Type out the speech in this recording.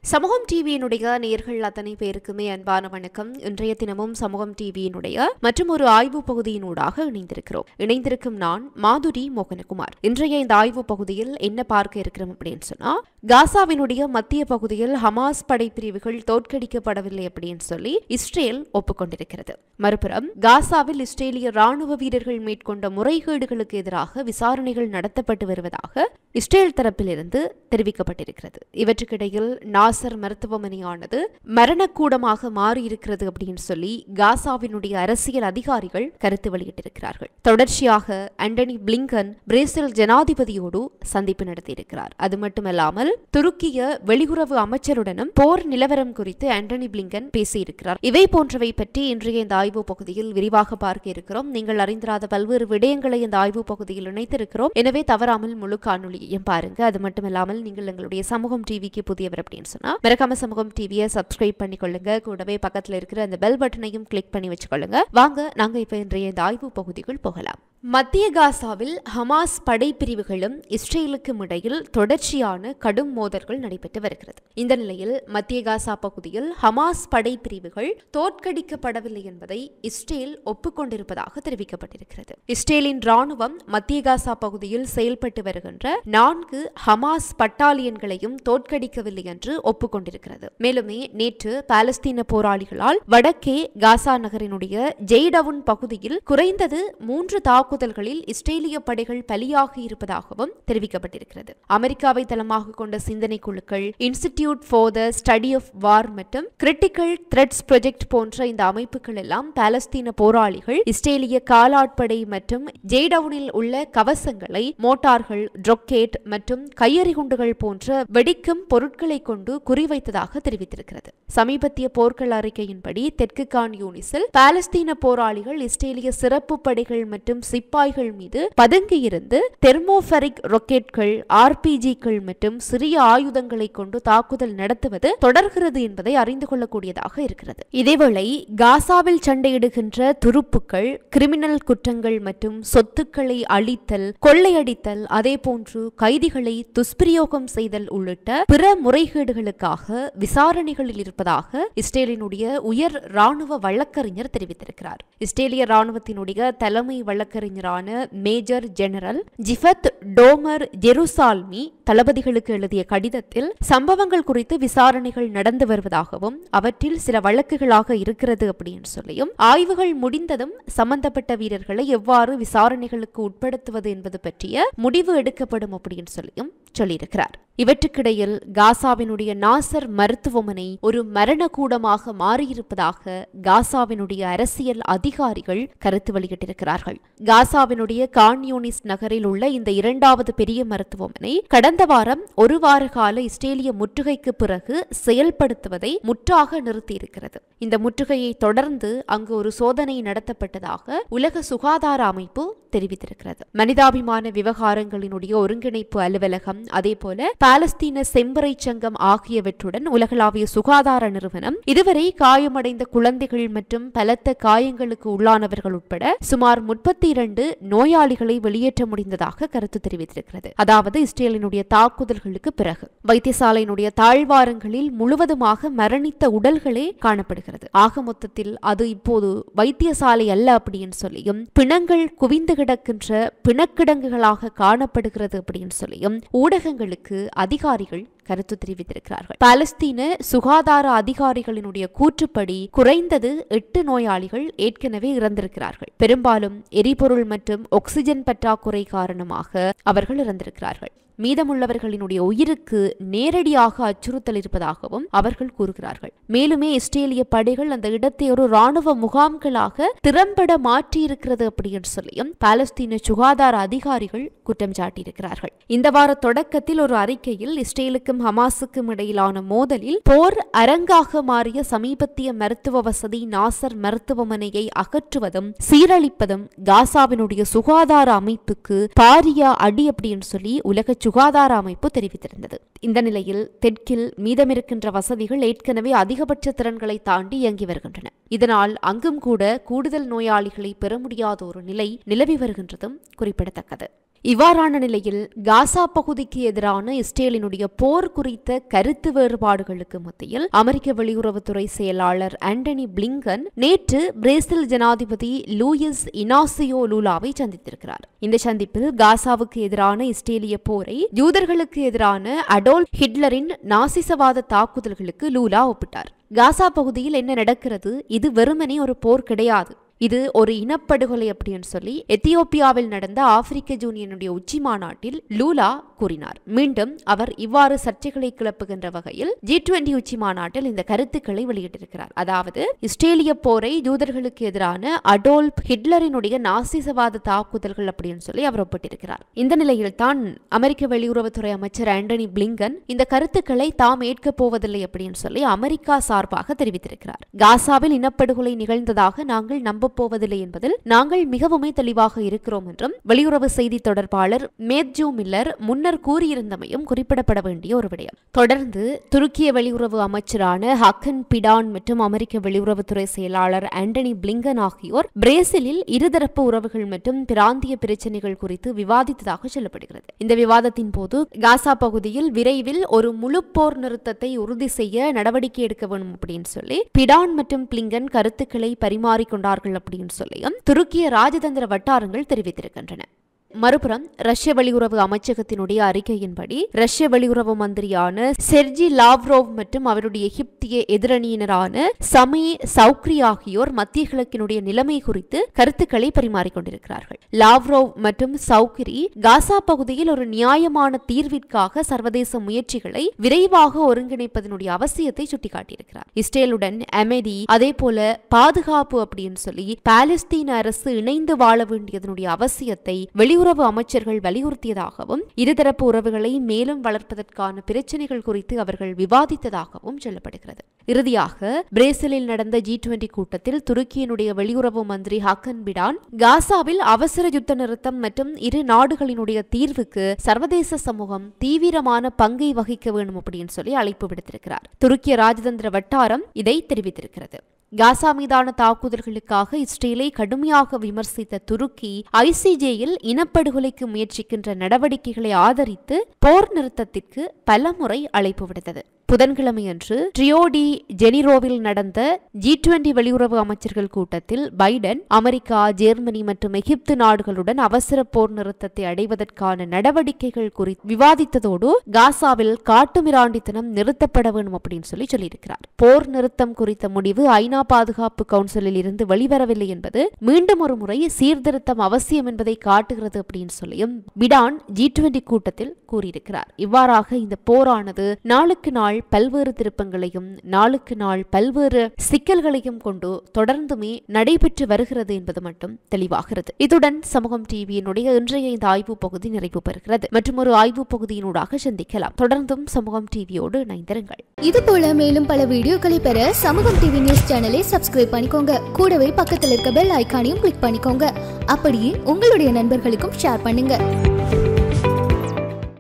சமூகம் டிவியினுடைய நேர்கள் அத்தனை பேருக்குமே அன்பான வணக்கம் இன்றைய தினமும் சமூகம் டிவியினுடைய மற்றும் ஒரு ஆய்வு பகுதியினூடாக இணைந்திருக்கிறோம் இணைந்திருக்கும் நான் மாதுரி மோகனகுமார் இன்றைய இந்த ஆய்வு பகுதியில் என்ன பார்க்க இருக்கிறோம் அப்படின்னு சொன்னா காசாவினுடைய மத்திய பகுதியில் ஹமாஸ் படைப்பிரிவுகள் தோற்கடிக்கப்படவில்லை அப்படின்னு சொல்லி இஸ்ரேல் ஒப்புக்கொண்டிருக்கிறது மறுபுறம் காசாவில் இஸ்ரேலிய ராணுவ வீரர்கள் மேற்கொண்ட முறைகேடுகளுக்கு எதிராக விசாரணைகள் நடத்தப்பட்டு வருவதாக இஸ்ரேல் தரப்பிலிருந்து தெரிவிக்கப்பட்டிருக்கிறது இவற்றுக்கிடையில் நாசர் மருத்துவமனையானது மரணக்கூடமாக மாறியிருக்கிறது அப்படின்னு சொல்லி காசாவினுடைய அரசியல் அதிகாரிகள் கருத்து வெளியிட்டிருக்கிறார்கள் தொடர்ச்சியாக ஆண்டனி பிளிங்கன் பிரேசில் ஜனாதிபதியோடு சந்திப்பு நடத்தியிருக்கிறார் அது மட்டுமல்லாமல் துருக்கிய வெளியுறவு அமைச்சருடனும் போர் நிலவரம் குறித்து ஆண்டனி பிளிங்கன் பேசியிருக்கிறார் இவை போன்றவை பற்றி இன்றைய இந்த ஆய்வு பகுதியில் விரிவாக பார்க்க இருக்கிறோம் நீங்கள் அறிந்திராத பல்வேறு விடயங்களை இந்த ஆய்வு பகுதியில் இணைத்திருக்கிறோம் எனவே தவறாமல் முழு காணொலியையும் பாருங்க அது மட்டுமில்லாமல் நீங்கள் எங்களுடைய சமூகம் டிவிக்கு புதியவர் அப்படின்னு சொன்னா மறக்காம சமூகம் டிவியை சப்ஸ்கிரைப் பண்ணிக்கொள்ளுங்க கூடவே பக்கத்துல இருக்கிற அந்த பெல் பட்டனையும் கிளிக் பண்ணி வச்சுக்கொள்ளுங்க வாங்க நாங்க இப்ப இன்றைய இந்த ஆய்வு பகுதிக்குள் போகலாம் மத்திய காசாவில் ஹமாஸ் படைப்பிரிவுகளும் இஸ்ரேலுக்கும் இடையில் தொடர்ச்சியான கடும் மோதல்கள் நடைபெற்று வருகிறது இந்த நிலையில் மத்திய காசா பகுதியில் ஹமாஸ் படைப்பிரிவுகள் தோற்கடிக்கப்படவில்லை என்பதை இஸ்ரேல் ஒப்புக்கொண்டிருப்பதாக தெரிவிக்கப்பட்டிருக்கிறது இஸ்ரேலின் ராணுவம் மத்திய காசா பகுதியில் செயல்பட்டு வருகின்ற நான்கு ஹமாஸ் பட்டாலியன்களையும் தோற்கடிக்கவில்லை என்று ஒப்புக்கொண்டிருக்கிறது மேலுமே நேற்று பாலஸ்தீன போராளிகளால் வடக்கே காசா நகரினுடைய ஜெய்டவுன் பகுதியில் குறைந்தது மூன்று தாக்குதல்களில் இஸ்ரேலிய படைகள் பலியாகி இருப்பதாகவும் தெரிவிக்கப்பட்டிருக்கிறது அமெரிக்காவை தளமாக கொண்ட சிந்தனை குழுக்கள் institute for the study of war மற்றும் கிரிட்டிக்கல் த்ரெட்ஸ் ப்ரொஜெக்ட் போன்ற இந்த அமைப்புகள் எல்லாம் பாலஸ்தீன போராளிகள் இஸ்ரேலிய காலாட்படை மற்றும் ஜெய்டவுனில் உள்ள கவசங்களை மோட்டார்கள் ரொக்கேட் மற்றும் கையெறிகுண்டுகள் போன்ற வெடிக்கும் பொருட்களை கொண்டு குறிவைத்ததாக தெரிவித்திருக்கிறது சமீபத்திய போர்கள் அறிக்கையின்படி தெற்கு கான் யூனிஸில் பாலஸ்தீன போராளிகள் இஸ்ரேலிய சிறப்பு படைகள் மற்றும் சிப்பாய்கள் மீது பதுங்கியிருந்து தெர்மோஃபெரிக் ராக்கெட்கள் ஆர்பிஜிக்கள் மற்றும் சிறிய ஆயுதங்களை கொண்டு தாக்குதல் நடத்துவது தொடர்கிறது என்பதை அறிந்து கொள்ளக்கூடியதாக இருக்கிறது இதேவேளை காசாவில் சண்டையிடுகின்ற துருப்புக்கள் கிரிமினல் குற்றங்கள் மற்றும் சொத்துக்களை அழித்தல் கொள்ளையடித்தல் அதேபோன்று கைதிகளை துஷ்பிரயோகம் செய்தல் உள்ளிட்ட பிற முறைகேடுகளுக்காக விசாரணைகளில் இருப்பதாக இஸ்ரேலினுடைய உயர் ராணுவ வழக்கறிஞர் தெரிவித்திருக்கிறார் இஸ்ரேலிய ராணுவத்தினுடைய தலைமை வழக்கறிஞரான major general Yifat Tomer Yerushalmi தளபதிகளுக்கு எழுதிய கடிதத்தில் சம்பவங்கள் குறித்து விசாரணைகள் நடந்து வருவதாகவும் அவற்றில் சில வழக்குகளாக இருக்கிறது அப்படின்னு சொல்லியும் ஆய்வுகள் முடிந்ததும் சம்பந்தப்பட்ட வீரர்களை எவ்வாறு விசாரணைகளுக்கு உட்படுத்துவது என்பது பற்றிய முடிவு எடுக்கப்படும் அப்படின்னு சொல்லியும் சொல்லியிருக்கிறார் இவற்றுக்கிடையில் காசாவினுடைய நாசர் மருத்துவமனை ஒரு மரணக்கூடமாக மாறியிருப்பதாக காசாவினுடைய அரசியல் அதிகாரிகள் கருத்து வெளியிட்டிருக்கிறார்கள் காசாவினுடைய கான்யூனிஸ் நகரில் உள்ள இந்த இரண்டாவது பெரிய மருத்துவமனை கடந்த வாரம் ஒரு வார கால இஸ்ரேலிய முற்றுகைக்கு பிறகு செயல்படுத்துவதை முற்றாக நிறுத்தியிருக்கிறது இந்த முற்றுகையை தொடர்ந்து அங்கு ஒரு சோதனை நடத்தப்பட்டதாக உலக சுகாதார அமைப்பு தெரிவித்திருக்கிறது மனிதாபிமான விவகாரங்களினுடைய ஒருங்கிணைப்பு அலுவலகம் அதேபோல பாலஸ்தீன செம்பறை சங்கம் ஆகியவற்றுடன் உலகளாவிய சுகாதார நிறுவனம் இதுவரை காயமடைந்த குழந்தைகள் மற்றும் பலத்த காயங்களுக்கு உள்ளானவர்கள் உட்பட சுமார் முப்பத்தி இரண்டு நோயாளிகளை வெளியேற்ற முடிந்ததாக கருத்து தெரிவித்திருக்கிறது அதாவது இஸ்ரேலினுடைய தாக்குதல்களுக்கு பிறகு வைத்தியசாலையினுடைய தாழ்வாரங்களில் முழுவதுமாக மரணித்த உடல்களே காணப்படுகிறது ஆக மொத்தத்தில் அது இப்போது வைத்தியசாலை அல்ல அப்படின்னு சொல்லியும் பிணங்கள் குவிந்து கிடக்கின்ற பிணக்கிடங்குகளாக காணப்படுகிறது அப்படின்னு சொல்லியும் ஊடகங்களுக்கு அதிகாரிகள் கருத்து தெரிவித்திருக்கிறார்கள் பாலஸ்தீன சுகாதார அதிகாரிகளினுடைய கூற்றுப்படி குறைந்தது எட்டு நோயாளிகள் ஏற்கனவே இறந்திருக்கிறார்கள் பெரும்பாலும் எரிபொருள் மற்றும் ஆக்சிஜன் பற்றாக்குறை காரணமாக அவர்கள் இறந்திருக்கிறார்கள் மீதமுள்ளவர்களினுடைய உயிருக்கு நேரடியாக அச்சுறுத்தல் இருப்பதாகவும் அவர்கள் கூறுகிறார்கள் மேலுமே இஸ்ரேலிய படைகள் அந்த இடத்தை ஒரு ராணுவ முகாம்களாக திறம்பட மாற்றியிருக்கிறது அப்படின்னு சொல்லியும் பாலஸ்தீன சுகாதார அதிகாரிகள் குற்றம் சாட்டியிருக்கிறார்கள் இந்த வார தொடக்கத்தில் ஒரு அறிக்கையில் இஸ்ரேலுக்கும் ஹமாஸுக்கும் இடையிலான மோதலில் போர் அரங்காக மாறிய சமீபத்திய மருத்துவ வசதி நாசர் மருத்துவமனையை அகற்றுவதும் சீரழிப்பதும் காசாவினுடைய சுகாதார அமைப்புக்கு பாரிய அடி அப்படின்னு சொல்லி உலக சுகாதார அமைப்பு தெரிவித்திருந்தது இந்த நிலையில் தெற்கில் மீதமிருக்கின்ற வசதிகள் ஏற்கனவே அதிகபட்ச திறன்களை தாண்டி இயங்கி வருகின்றன இதனால் அங்கும் கூட கூடுதல் நோயாளிகளை பெற முடியாத ஒரு நிலை நிலவி வருகின்றதும் குறிப்பிடத்தக்கது இவ்வாறான நிலையில் காசா பகுதிக்கு எதிரான இஸ்ரேலினுடைய போர் குறித்த கருத்து வேறுபாடுகளுக்கு மத்தியில் அமெரிக்க வெளியுறவுத்துறை செயலாளர் ஆண்டனி பிளிங்கன் நேற்று பிரேசில் ஜனாதிபதி லூயிஸ் இனாசியோ லூலாவை சந்தித்திருக்கிறார் இந்த சந்திப்பில் காசாவுக்கு எதிரான இஸ்ரேலிய போரை யூதர்களுக்கு எதிரான அடோல் ஹிட்லரின் நாசிசவாத தாக்குதல்களுக்கு லூலா ஒப்பிட்டார் காசா பகுதியில் என்ன நடக்கிறது இது வெறுமனே ஒரு போர் கிடையாது இது ஒரு இனப்படுகொலை அப்படின்னு சொல்லி எத்தியோப்பியாவில் நடந்த ஆப்பிரிக்க யூனியனுடைய உச்சி மாநாட்டில் லூலா கூறினார் மீண்டும் அவர் இவ்வாறு சர்ச்சைகளை கிளப்புகின்ற வகையில் ஜி டுவெண்டி உச்சி மாநாட்டில் இந்த கருத்துக்களை வெளியிட்டிருக்கிறார் அதாவது இஸ்ரேலிய போரை யூதர்களுக்கு எதிரான அடோல்ப் ஹிட்லரினுடைய நாசிசவாத தாக்குதல்கள் அப்படின்னு சொல்லி அவர் ஒப்பிட்டிருக்கிறார் இந்த நிலையில் தான் அமெரிக்க வெளியுறவுத்துறை அமைச்சர் ஆண்டனி பிளிங்கன் இந்த கருத்துக்களை தாம் ஏற்கப் போவதில்லை அப்படின்னு சொல்லி அமெரிக்கா சார்பாக தெரிவித்திருக்கிறார் காசாவில் இனப்படுகொலை நிகழ்ந்ததாக நாங்கள் நம்ப போவதில்லை என்பதில் நாங்கள் மிகவுமே தெளிவாக இருக்கிறோம் என்றும் வெளியுறவு செய்தி தொடர்பாளர் மேத்ஜூ மில்லர் முன்னர் கூறியிருந்தமையும் குறிப்பிடப்பட வேண்டிய ஒரு விடயம் தொடர்ந்து துருக்கிய வெளியுறவு அமைச்சரான ஹக்கன் பிடான் மற்றும் அமெரிக்க வெளியுறவுத்துறை செயலாளர் ஆண்டனி பிளிங்கன் ஆகியோர் பிரேசிலில் இருதரப்பு உறவுகள் மற்றும் பிராந்திய பிரச்சினைகள் குறித்து விவாதித்ததாக சொல்லப்படுகிறது இந்த விவாதத்தின் போது காசா பகுதியில் விரைவில் ஒரு முழு போர் நிறுத்தத்தை உறுதி செய்ய நடவடிக்கை எடுக்க வேண்டும் அப்படின்னு சொல்லி பிடான் மற்றும் பிளிங்கன் கருத்துக்களை பரிமாறிக்கொண்டார்கள் அப்படின்னு சொல்லியும் துருக்கிய ராஜதந்திர வட்டாரங்கள் தெரிவித்திருக்கின்றன மறுபுறம் ரஷ்ய வெளியுறவு அமைச்சகத்தினுடைய அறிக்கையின்படி ரஷ்ய வெளியுறவு மந்திரியான செர்ஜி லாவ்ரோவ் மற்றும் அவருடைய எகிப்திய எதிரணியினரான சமி சௌக்ரி ஆகியோர் மத்திய கிழக்கினுடைய நிலைமை குறித்து கருத்துக்களை பரிமாறிக்கொண்டிருக்கிறார்கள் லாவ்ரோவ் மற்றும் சௌக்ரி காசா பகுதியில் ஒரு நியாயமான தீர்விற்காக சர்வதேச முயற்சிகளை விரைவாக ஒருங்கிணைப்பதனுடைய அவசியத்தை சுட்டிக்காட்டியிருக்கிறார் இஸ்ரேலுடன் அமைதி அதே போல பாதுகாப்பு அப்படின்னு சொல்லி பாலஸ்தீன அரசு இணைந்து வாழ வேண்டியதனுடைய அவசியத்தை வெளியுறவு வெளியுறவு அமைச்சர்கள் வலியுறுத்தியதாகவும் இருதரப்பு உறவுகளை மேலும் வளர்ப்பதற்கான பிரச்சினைகள் குறித்து அவர்கள் விவாதித்ததாகவும் சொல்லப்படுகிறது இறுதியாக பிரேசிலில் நடந்த ஜி டுவெண்டி கூட்டத்தில் துருக்கியினுடைய வெளியுறவு மந்திரி ஹக்கன் பிடான் காசாவில் அவசர யுத்த நிறுத்தம் மற்றும் இரு நாடுகளினுடைய தீர்வுக்கு சர்வதேச சமூகம் தீவிரமான பங்கை வகிக்க வேண்டும் அப்படின்னு சொல்லி அழைப்பு விடுத்திருக்கிறார் துருக்கிய ராஜதந்திர வட்டாரம் இதை தெரிவித்திருக்கிறது காசா மீதான தாக்குதல்களுக்காக இஸ்ரேலை கடுமையாக விமர்சித்த துருக்கி ஐசிஜேயில் இனப்படுகொலைக்கு முயற்சிக்கின்ற நடவடிக்கைகளை ஆதரித்து போர் நிறுத்தத்திற்கு பலமுறை அழைப்பு விடுத்தது புதன்கிழமையன்று ட்ரியோடி ஜெனிரோவில் நடந்த ஜி டுவெண்டி வெளியுறவு அமைச்சர்கள் கூட்டத்தில் பைடன் அமெரிக்கா ஜெர்மனி மற்றும் எகிப்து நாடுகளுடன் அவசர போர் நிறுத்தத்தை அடைவதற்கான நடவடிக்கைகள் குறித்து விவாதித்ததோடு காசாவில் காட்டுமிராண்டித்தனம் நிறுத்தப்பட வேண்டும் அப்படின்னு சொல்லி சொல்லியிருக்கிறார் போர் நிறுத்தம் குறித்த முடிவு ஐநா பாதுகாப்பு கவுன்சிலில் இருந்து வெளிவரவில்லை என்பது மீண்டும் ஒரு முறை சீர்திருத்தம் அவசியம் என்பதை காட்டுகிறது அப்படின்னு சொல்லியும் பிடான் ஜி டுவெண்டி கூட்டத்தில் கூறியிருக்கிறார் இவ்வாறாக இந்த போரானது நாளுக்கு நாள் பல்வேறு திருப்பங்களையும் நாளுக்கு நாள் பல்வேறு சிக்கல்களையும் கொண்டு தொடர்ந்துமே நடைபெற்று வருகிறது என்பது மட்டும் தெளிவாகிறது இத்துடன் சமூகம் டிவியினுடைய இன்றைய இந்த ஆய்வு பகுதி நிறைவு பெறுகிறது மற்றும் ஒரு ஆய்வு பகுதியினூடாக சந்திக்கலாம் தொடர்ந்தும் சமூகம் டிவியோடு இணைந்திருங்கள் இது போல மேலும் பல வீடியோக்களை பெற சமூகம் டிவி நியூஸ் சேனலை சப்ஸ்கிரைப் பண்ணிக்கோங்க கூடவே பக்கத்தில் இருக்க பெல் ஐகானையும் கிளிக் பண்ணிக்கோங்க அப்படியே உங்களுடைய நண்பர்களுக்கும் ஷேர் பண்ணுங்க